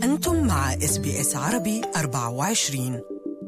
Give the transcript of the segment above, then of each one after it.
أنتم مع اس بي اس عربي 24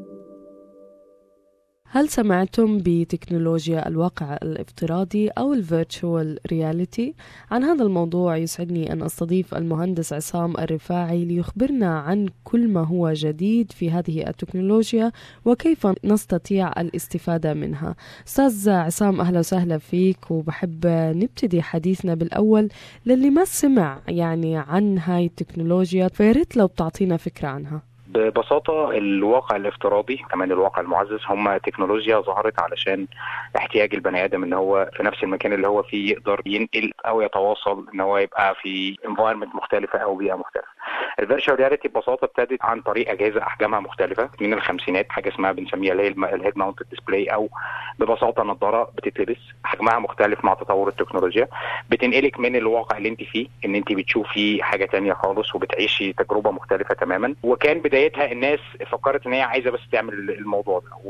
هل سمعتم بتكنولوجيا الواقع الافتراضي أو الفيرتشوال رياليتي؟ عن هذا الموضوع يسعدني أن أستضيف المهندس عصام الرفاعي ليخبرنا عن كل ما هو جديد في هذه التكنولوجيا وكيف نستطيع الاستفادة منها أستاذ عصام أهلا وسهلا فيك وبحب نبتدي حديثنا بالأول للي ما سمع يعني عن هاي التكنولوجيا فياريت لو بتعطينا فكرة عنها ببساطة الواقع الافتراضي كمان الواقع المعزز هم تكنولوجيا ظهرت علشان احتياج البني ادم ان هو في نفس المكان اللي هو فيه يقدر ينقل او يتواصل ان هو يبقى في انفايرمنت مختلفة او بيئة مختلفة. الفيرتشوال رياليتي ببساطة ابتدت عن طريق اجهزة احجامها مختلفة من الخمسينات حاجة اسمها بنسميها اللي هي الهيد ماونتد ديسبلاي او ببساطة نظارة بتتلبس حجمها مختلف مع تطور التكنولوجيا بتنقلك من الواقع اللي انت فيه ان انت بتشوفي حاجة تانية خالص وبتعيشي تجربة مختلفة تماما وكان بدايتها الناس فكرت ان هي عايزه بس تعمل الموضوع ده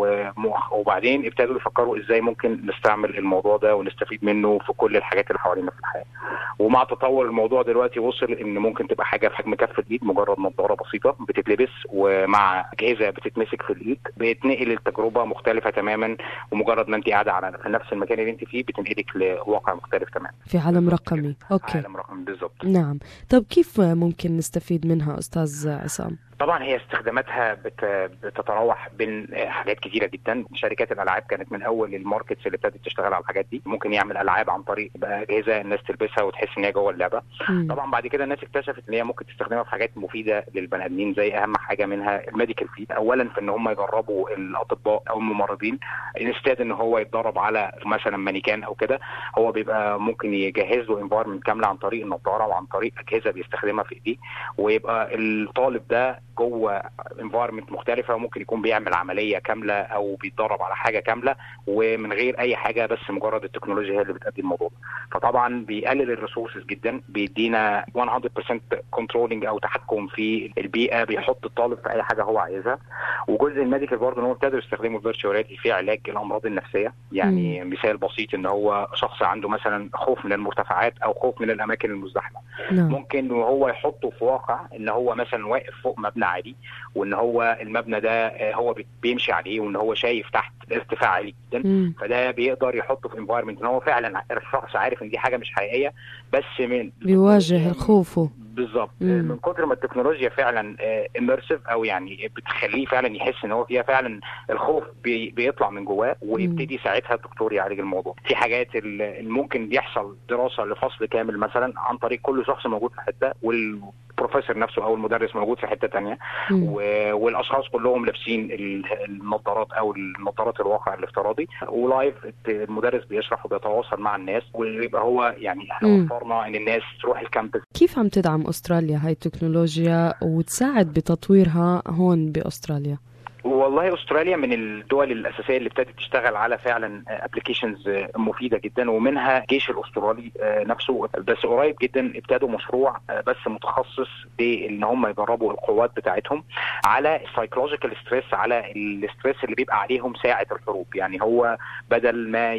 وبعدين ابتدوا يفكروا ازاي ممكن نستعمل الموضوع ده ونستفيد منه في كل الحاجات اللي حوالينا في الحياه ومع تطور الموضوع دلوقتي وصل ان ممكن تبقى حاجه في حجم كف الايد مجرد نظاره بسيطه بتتلبس ومع اجهزه بتتمسك في الايد بتنقل التجربه مختلفه تماما ومجرد ما انت قاعده على في نفس المكان اللي انت فيه بتنقلك لواقع مختلف تماما في عالم رقمي اوكي عالم رقمي بالظبط نعم طب كيف ممكن نستفيد منها استاذ عصام طبعا هي استخداماتها بت... بتتراوح بين حاجات كتيره جدا شركات الالعاب كانت من اول الماركتس اللي ابتدت تشتغل على الحاجات دي ممكن يعمل العاب عن طريق بقى اجهزه الناس تلبسها وتحس ان هي جوه اللعبه مم. طبعا بعد كده الناس اكتشفت ان هي ممكن تستخدمها في حاجات مفيده للبني ادمين زي اهم حاجه منها الميديكال فيد اولا في ان هم يدربوا الاطباء او الممرضين انستاد ان هو يتدرب على مثلا مانيكان او كده هو بيبقى ممكن يجهز له انفايرمنت كامله عن طريق النظاره وعن طريق اجهزه بيستخدمها في ايديه ويبقى الطالب ده جوه انفايرمنت مختلفه وممكن يكون بيعمل عمليه كامله او بيتدرب على حاجه كامله ومن غير اي حاجه بس مجرد التكنولوجيا هي اللي بتأدي الموضوع ده فطبعا بيقلل الريسورسز جدا بيدينا 100% كنترولنج او تحكم في البيئه بيحط الطالب في اي حاجه هو عايزها وجزء الميديكال برضه ان هو ابتدوا يستخدموا الفيرتشوال رياليتي في علاج الامراض النفسيه يعني مم. مثال بسيط ان هو شخص عنده مثلا خوف من المرتفعات او خوف من الاماكن المزدحمه نعم. ممكن وهو يحطه في واقع ان هو مثلا واقف فوق مبنى عالي وان هو المبنى ده هو بيمشي عليه وان هو شايف تحت ارتفاع عالي جدا مم. فده بيقدر يحطه في انفايرمنت ان هو فعلا الشخص عارف ان دي حاجه مش حقيقيه بس من بيواجه خوفه بالظبط مم. من كتر ما التكنولوجيا فعلا اميرسيف او يعني بتخليه فعلا يحس ان هو فيها فعلا الخوف بي بيطلع من جواه ويبتدي ساعتها الدكتور يعالج الموضوع في حاجات اللي ممكن يحصل دراسه لفصل كامل مثلا عن طريق كل شخص موجود في حته وال البروفيسور نفسه او المدرس موجود في حته تانية و... والاشخاص كلهم لابسين النظارات او النظارات الواقع الافتراضي ولايف المدرس بيشرح وبيتواصل مع الناس ويبقى هو يعني احنا وفرنا ان الناس تروح الكامبس كيف عم تدعم استراليا هاي التكنولوجيا وتساعد بتطويرها هون باستراليا؟ والله استراليا من الدول الاساسيه اللي ابتدت تشتغل على فعلا ابلكيشنز مفيده جدا ومنها الجيش الاسترالي نفسه بس قريب جدا ابتدوا مشروع بس متخصص بان هم يدربوا القوات بتاعتهم على السايكولوجيكال ستريس على الستريس اللي بيبقى عليهم ساعه الحروب يعني هو بدل ما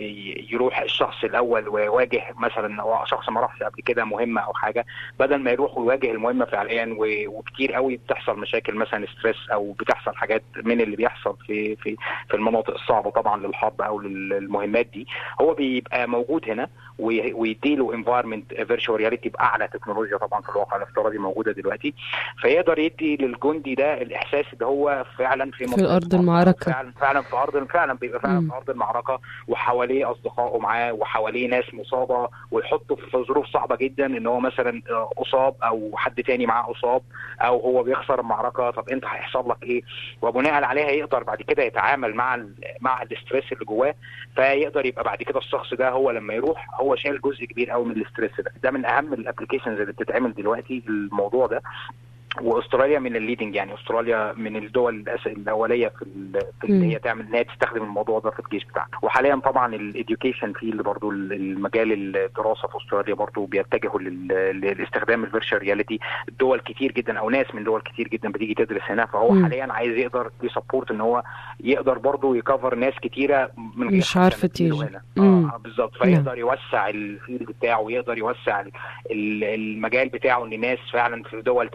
يروح الشخص الاول ويواجه مثلا شخص ما راحش قبل كده مهمه او حاجه بدل ما يروح ويواجه المهمه فعليا وكتير قوي بتحصل مشاكل مثلا ستريس او بتحصل حاجات من اللي بيحصل في في في المناطق الصعبه طبعا للحرب او للمهمات دي هو بيبقى موجود هنا ويديله انفايرمنت فيرتشوال رياليتي باعلى تكنولوجيا طبعا في الواقع الافتراضي موجوده دلوقتي فيقدر يدي للجندي ده الاحساس ان هو فعلا في في ارض المعركه فعلا فعلا في ارض فعلا بيبقى فعلا في ارض المعركه وحواليه اصدقائه معاه وحواليه ناس مصابه ويحطه في ظروف صعبه جدا ان هو مثلا اصاب او حد تاني معاه اصاب او هو بيخسر المعركه طب انت هيحصل لك ايه وبناء عليها يقدر بعد كده يتعامل مع ال مع الاستريس اللي جواه فيقدر يبقى بعد كده الشخص ده هو لما يروح هو شايل جزء كبير قوي من الاستريس ده ده من اهم الابلكيشنز اللي بتتعمل دلوقتي الموضوع ده واستراليا من الليدنج يعني استراليا من الدول الاوليه في, في اللي هي تعمل ان هي تستخدم الموضوع ده في الجيش بتاعها وحاليا طبعا الاديوكيشن فيلد برضو المجال الدراسه في استراليا برضو بيتجهوا لاستخدام الفيرتشوال رياليتي دول كتير جدا او ناس من دول كتير جدا بتيجي تدرس هنا فهو مم. حاليا عايز يقدر يسبورت ان هو يقدر برضو يكفر ناس كتيره من غير مش عارفه تيجي اه بالظبط فيقدر يوسع الفيلد بتاعه ويقدر يوسع المجال بتاعه لناس فعلا في دول تانية من غير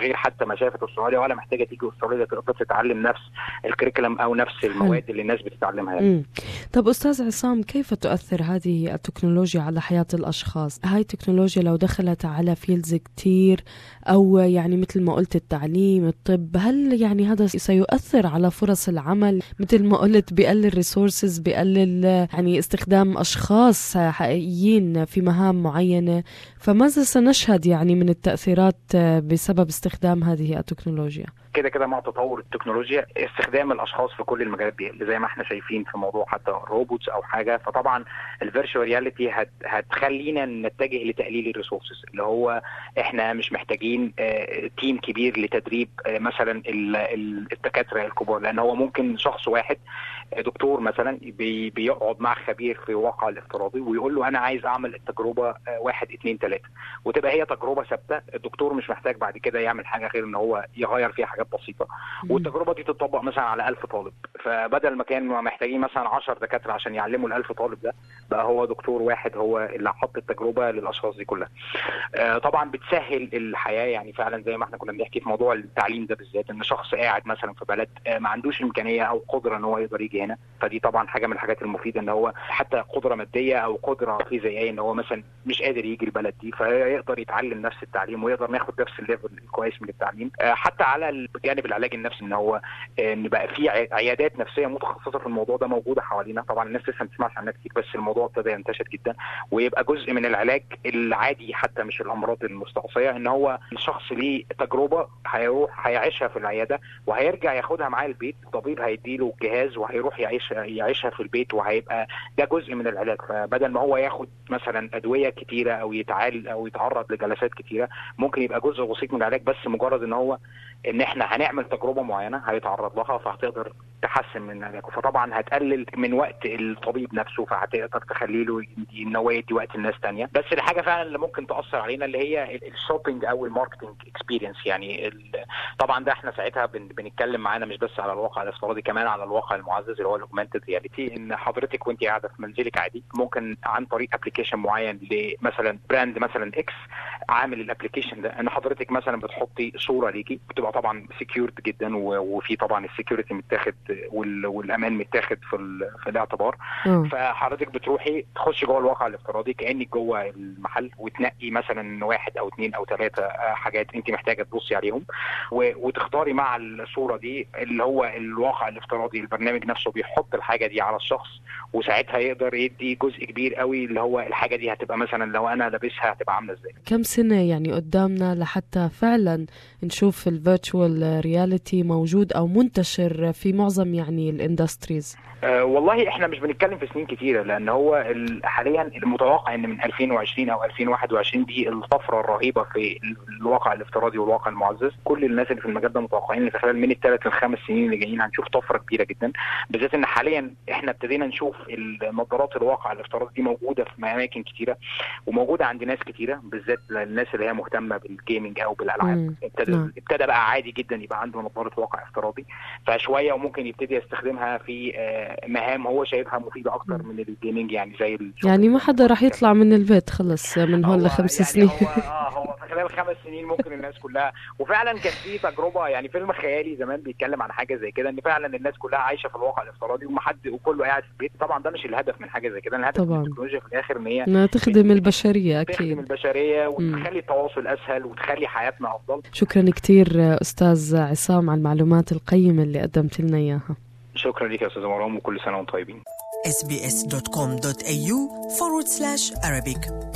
غير حتى ما شافت استراليا ولا محتاجه تيجي استراليا تقدر تتعلم نفس الكريكولم او نفس المواد اللي الناس بتتعلمها يعني. مم. طب استاذ عصام كيف تؤثر هذه التكنولوجيا على حياه الاشخاص؟ هاي التكنولوجيا لو دخلت على فيلدز كتير او يعني مثل ما قلت التعليم، الطب، هل يعني هذا سيؤثر على فرص العمل مثل ما قلت بيقلل ريسورسز بيقلل يعني استخدام اشخاص حقيقيين في مهام معينه، فماذا سنشهد يعني من التاثيرات بسبب استخدام هذه التكنولوجيا؟ كده كده مع تطور التكنولوجيا استخدام الاشخاص في كل المجالات بيقل زي ما احنا شايفين في موضوع حتى الروبوتس او حاجه فطبعا الفيرتشوال رياليتي هت هتخلينا نتجه لتقليل الريسورسز اللي هو احنا مش محتاجين اه تيم كبير لتدريب اه مثلا الدكاتره الكبار لان هو ممكن شخص واحد دكتور مثلا بي بيقعد مع خبير في الواقع الافتراضي ويقول له انا عايز اعمل التجربه واحد اثنين ثلاثه وتبقى هي تجربه ثابته الدكتور مش محتاج بعد كده يعمل حاجه غير ان هو يغير فيها حاجات بسيطه والتجربه دي تطبق مثلا على 1000 طالب فبدل ما كانوا محتاجين مثلا 10 دكاتره عشان يعلموا ال 1000 طالب ده بقى هو دكتور واحد هو اللي حط التجربه للاشخاص دي كلها آه طبعا بتسهل الحياه يعني فعلا زي ما احنا كنا بنحكي في موضوع التعليم ده بالذات ان شخص قاعد مثلا في بلد آه ما عندوش امكانيه او قدره ان هو يقدر يجي هنا فدي طبعا حاجه من الحاجات المفيده ان هو حتى قدره ماديه او قدره فيزيائيه ان هو مثلا مش قادر يجي البلد دي فيقدر يتعلم نفس التعليم ويقدر ناخد نفس الليفل الكويس من التعليم آه حتى على الجانب العلاج النفسي ان هو ان بقى في عيادات نفسيه متخصصه في الموضوع ده موجوده حوالينا طبعا الناس لسه ما بتسمعش عنها كتير بس الموضوع ابتدى ينتشر جدا ويبقى جزء من العلاج العادي حتى مش الامراض المستعصيه ان هو الشخص ليه تجربه هيروح هيعيشها في العياده وهيرجع ياخدها معاه البيت الطبيب هيديله جهاز وهيروح يعيش يعيشها في البيت وهيبقى ده جزء من العلاج فبدل ما هو ياخد مثلا ادويه كتيره او يتعال او يتعرض لجلسات كتيره ممكن يبقى جزء بسيط من العلاج بس مجرد ان هو ان احنا هنعمل تجربه معينه هيتعرض لها فهتقدر تحسن من علاجه فطبعا هتقلل من وقت الطبيب نفسه فهتقدر تخلي له ان هو يدي وقت الناس تانية بس الحاجه فعلا اللي ممكن تاثر علينا اللي هي الشوبينج او الماركتنج اكسبيرينس يعني طبعا ده احنا ساعتها بن بنتكلم معانا مش بس على الواقع الافتراضي كمان على الواقع المعزز اللي هو الاوجمانتد رياليتي ان حضرتك وانت قاعده في منزلك عادي ممكن عن طريق ابلكيشن معين لمثلا براند مثلا اكس عامل الابلكيشن ده ان حضرتك مثلا بتحطي صوره ليكي بتبقى طبعا سكيورد جدا وفي طبعا السكيورتي متاخد والامان متاخد في في الاعتبار م. فحضرتك بتروحي تخشي جوه الواقع الافتراضي كانك جوه المحل وتنقي مثلا واحد او اثنين او ثلاثه حاجات انت محتاجه تبصي عليهم وتختاري مع الصوره دي اللي هو الواقع الافتراضي البرنامج نفسه بيحط الحاجه دي على الشخص وساعتها يقدر يدي جزء كبير قوي اللي هو الحاجه دي هتبقى مثلا لو انا لابسها هتبقى عامله ازاي كم سنه يعني قدامنا لحتى فعلا نشوف الفيرتشوال رياليتي موجود او منتشر في معظم يعني الاندستريز أه والله احنا مش بنتكلم في سنين كتيره لان هو حاليا المتوقع ان من 2020 او 2021 دي الطفره الرهيبه في الواقع الافتراضي والواقع المعزز كل الناس اللي في المجال ده متوقعين ان في خلال من الثلاث للخمس سنين اللي جايين هنشوف طفره كبيره جدا بالذات ان حاليا احنا ابتدينا نشوف النظارات الواقع الافتراضي دي موجوده في اماكن كتيره وموجوده عند ناس كتيره بالذات للناس اللي هي مهتمه بالجيمنج او بالالعاب ابتدى ابتدى بقى عادي جدا يبقى عنده نظاره واقع افتراضي فشويه وممكن يبتدي يستخدمها في مهام هو شايفها مفيده اكتر من الجيمنج يعني زي يعني ما حدا راح يطلع من البيت خلص من هون لخمس يعني سنين هو اه هو في خلال خمس سنين ممكن الناس كلها وفعلا كان في تجربه يعني فيلم خيالي زمان بيتكلم عن حاجه زي كده ان فعلا الناس كلها عايشه في الواقع الافتراضي ومحد وكله قاعد في البيت طبعا ده مش الهدف من حاجه زي كده الهدف طبعا. من التكنولوجيا في الاخر ان هي انها تخدم البشريه تخدم اكيد البشريه وتخلي التواصل اسهل وتخلي حياتنا افضل شكرا كثير استاذ عصام على المعلومات القيمه اللي قدمت لنا اياها شكرا لك يا استاذ مرام وكل سنه وانتم طيبين sbs.com.au forward slash Arabic